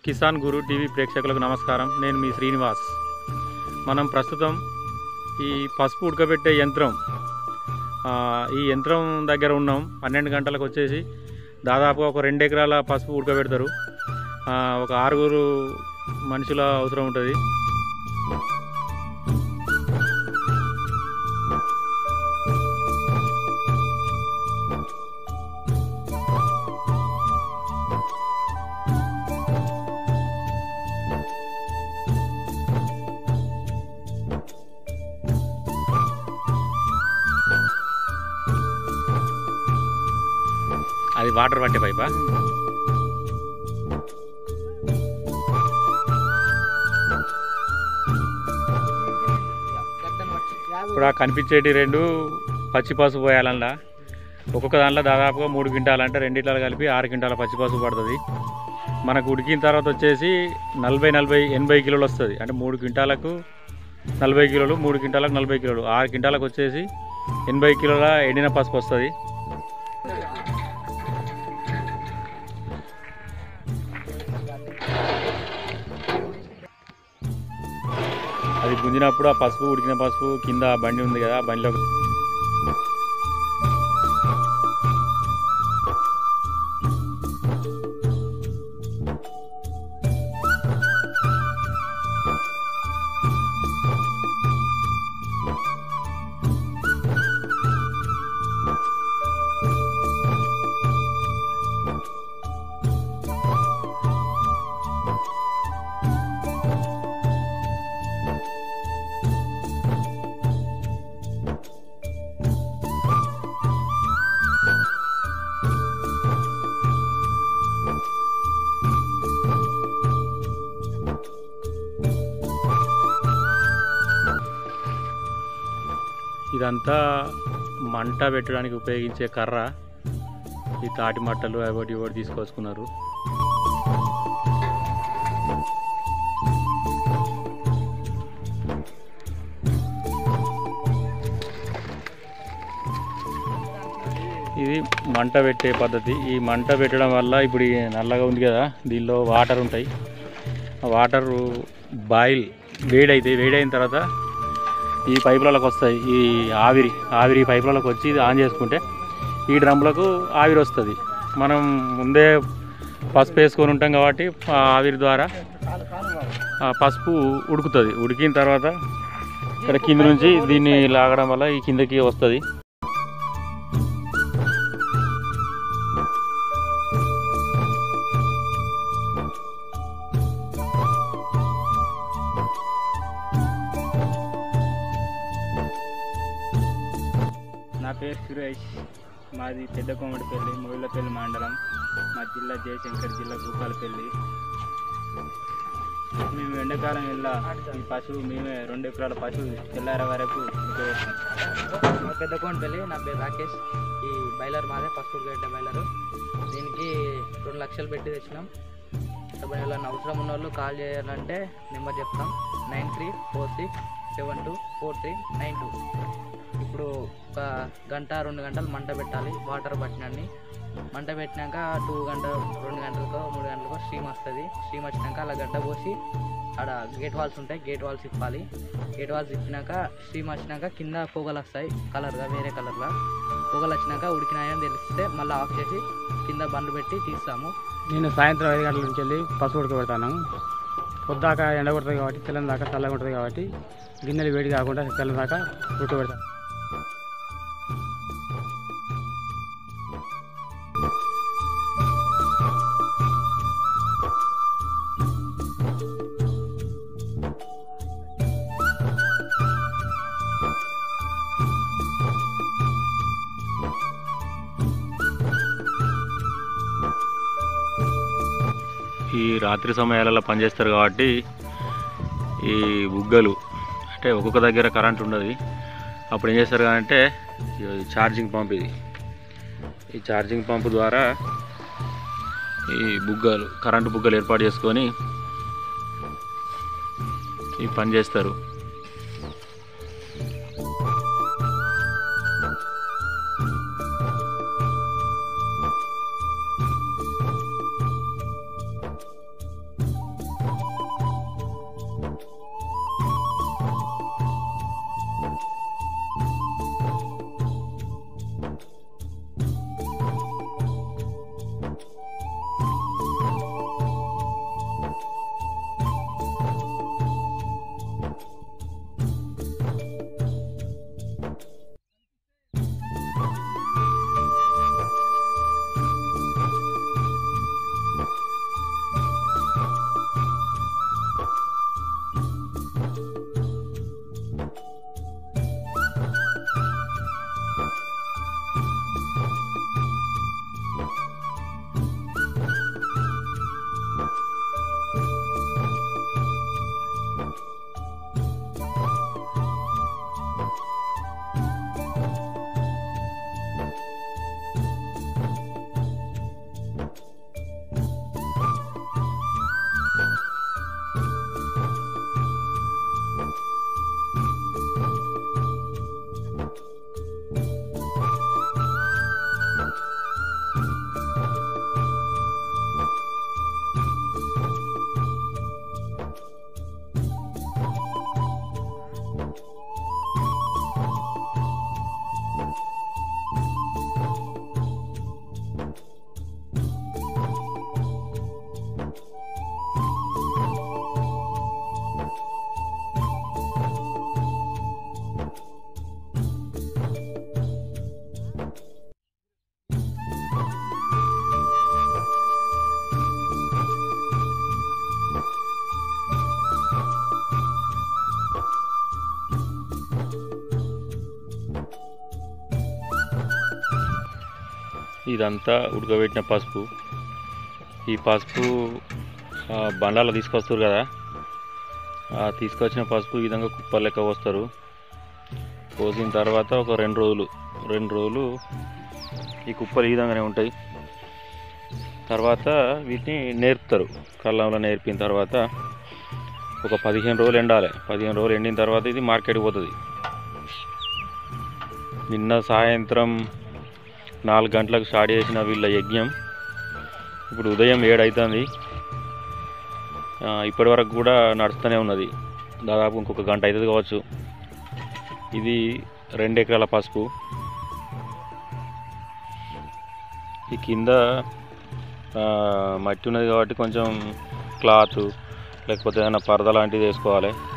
కిసాన్ గురు TV ప్రేక్షకులకు నమస్కారం నేను మీ శ్రీనివాస్ మనం ప్రస్తుతం ఈ పసుపు ఉడకబెట్టే యంత్రం ఆ, ఈ యంత్రం దగ్గర ఉన్నాం పన్నెండు గంటలకు వచ్చేసి దాదాపుగా ఒక రెండు ఎకరాల పసుపు ఉడకబెడతారు ఆ, ఒక ఆరుగురు మనుషుల అవసరం ఉంటుంది అది వాటర్ పట్టే పైపా ఇప్పుడు ఆ కనిపించేటి రెండు పచ్చి పసుపు పోయాలన్నా ఒక్కొక్క దాంట్లో దాదాపుగా మూడు క్వింటాలు అంటే రెండిట్లలో కలిపి ఆరు క్వింటాల పచ్చి పసుపు పడుతుంది మనకు ఉడికిన తర్వాత వచ్చేసి నలభై నలభై ఎనభై కిలోలు వస్తుంది అంటే మూడు క్వింటాలకు నలభై కిలోలు మూడు క్వింటాలకు నలభై కిలోలు ఆరు క్వింటాలకు వచ్చేసి ఎనభై కిలోల ఎండిన పసుపు వస్తుంది అది గుంజినప్పుడు ఆ పసుపు ఉడికిన పసుపు కింద ఆ బండి ఉంది కదా ఆ బండిలో ఇదంతా మంట పెట్టడానికి ఉపయోగించే కర్ర ఈ తాటి మట్టలు అవి ఒకటి ఒకటి తీసుకొచ్చుకున్నారు ఇది మంట పెట్టే పద్ధతి ఈ మంట పెట్టడం వల్ల ఇప్పుడు ఈ నల్లగా ఉంది కదా దీనిలో వాటర్ ఉంటాయి ఆ వాటర్ బాయిల్ వేడైతే వేడైన తర్వాత ఈ పైపులలోకి వస్తాయి ఈ ఆవిరి ఆవిరి పైపులలోకి వచ్చి ఇది ఆన్ చేసుకుంటే ఈ డ్రమ్లకు ఆవిరి వస్తుంది మనం ముందే పసుపు వేసుకొని ఉంటాం కాబట్టి ఆ ఆవిరి ద్వారా ఆ పసుపు ఉడుకుతుంది ఉడికిన తర్వాత ఇక్కడ కింద నుంచి దీన్ని లాగడం వల్ల ఈ కిందకి వస్తుంది నా పేరు సురేష్ మాది పెద్ద కోమటిపల్లి మొగిళ్ళపల్లి మండలం మా జిల్లా జయశంకర్ జిల్లా భూపాలపల్లి మేము ఎండాకాలం వెళ్ళా ఈ పశువు మేమే రెండు ఎకరాల పశువు తెల్లార వరకు ఉడకబెడతాం. మా పెద్ద కోంటపల్లి నా పేరు రాకేష్ ఈ బైలర్ మాదే ఫస్ట్ గడ్డ బైలరు దీనికి రెండు లక్షలు పెట్టి తెచ్చినాం ఇప్పుడు ఎవరైనా అవసరం ఉన్న వాళ్ళు కాల్ చేయాలంటే నెంబర్ చెప్తాం nine three four six seven two four three nine two ఇప్పుడు ఒక గంట రెండు గంటలు మంట పెట్టాలి వాటర్ పట్టినన్ని మంట పెట్టినాక టూ గంట రెండు గంటలకో మూడు గంటలకో స్టీమ్ వస్తుంది స్టీమ్ వచ్చినాక అలా గడ్డ పోసి ఆడ గేట్ వాల్స్ ఉంటాయి గేట్ వాల్స్ ఇప్పాలి గేట్ వాల్స్ ఇప్పినాక స్టీమ్ వచ్చినాక కింద పొగలు వస్తాయి కలర్గా వేరే కలర్గా పొగలు వచ్చినాక ఉడికినాయని తెలిస్తే మళ్ళీ ఆఫ్ చేసి కింద బండ్లు పెట్టి తీస్తాము నేను సాయంత్రం ఐదు గంటల నుంచి వెళ్ళి పసుపు ఉడకబెడతాను పొద్దాక ఎండ కొడుతుంది కాబట్టి తెల్లని దాకా చల్లగా ఉంటుంది కాబట్టి గిన్నెలు వేడి కాకుండా తెల్లని దాకా ఉడకబెడతాను ఈ రాత్రి సమయాలలో పనిచేస్తారు కాబట్టి ఈ బుగ్గలు అంటే ఒక్కొక్క దగ్గర కరెంట్ ఉండదు అప్పుడు ఏం చేస్తారు అంటే ఈ ఛార్జింగ్ పంప్ ఇది ఈ ఛార్జింగ్ పంప్ ద్వారా ఈ బుగ్గలు కరెంటు బుగ్గలు ఏర్పాటు చేసుకొని ఈ పని చేస్తారు ఇదంతా ఉడకబెట్టిన పసుపు ఈ పసుపు ఆ, బండాలో తీసుకొస్తారు కదా ఆ తీసుకొచ్చిన పసుపు ఈ విధంగా కుప్పలు లెక్క పోస్తారు పోసిన తర్వాత ఒక రెండు రోజులు రెండు రోజులు ఈ కుప్పలు ఈ విధంగానే ఉంటాయి తర్వాత వీటిని నేర్పుతారు కళ్ళంలో నేర్పిన తర్వాత ఒక పదిహేను రోజులు ఎండాలి పదిహేను రోజులు ఎండిన తర్వాత ఇది మార్కెట్కి పోతుంది నిన్న సాయంత్రం నాలుగు గంటలకు స్టార్ట్ చేసిన వీళ్ళ యజ్ఞం ఇప్పుడు ఉదయం ఏడు అవుతుంది ఇప్పటి వరకు కూడా నడుస్తూనే ఉన్నది దాదాపు ఇంకొక గంట అవుతుంది కావచ్చు ఇది రెండు ఎకరాల పసుపు ఈ కింద ఆ, మట్టి ఉన్నది కాబట్టి కొంచెం క్లాత్ లేకపోతే ఏదైనా పరద లాంటిది వేసుకోవాలి